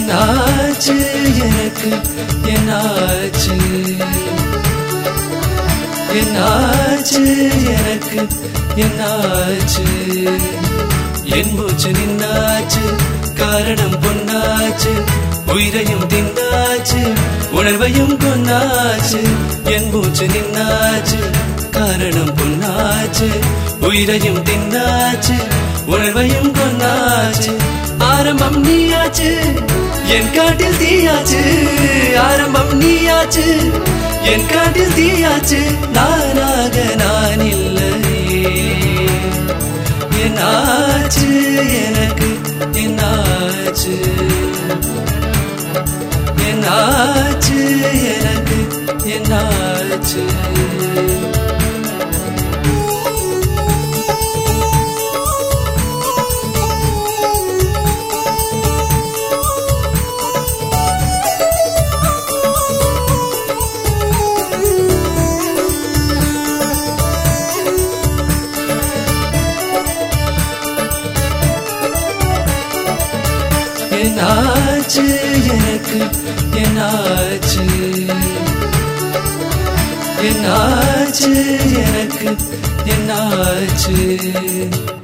என்னாச்சு எனக்கு என்னாச்சு என்னாச்சு எனக்கு என்னாச்சு என் மூச்சு நின்னாச்சு காரணம் பொன்னாச்சு உயிரையும் தின்னாச்சு உணர்வையும் கொன்னாச்சு என் மூச்சு நின்னாச்சு காரணம் பொன்னாச்சு உயிரையும் தின்னாச்சு உணர்வையும் கொன்னாச்சு ஆரம்பம் நீயாச்சு என் காட்டில் தீயாச்சு ஆரம்பம் நீயாச்சு என் காட்டில் தீயாச்சு நானாக நான் இல்லையே என்னாச்சு எனக்கு என்னாச்சு என்னாச்சு எனக்கு என்னாச்சு என்னாச்சு எனக்கு என்னாச்சு என்னாச்சு எனக்கு என்னாச்சு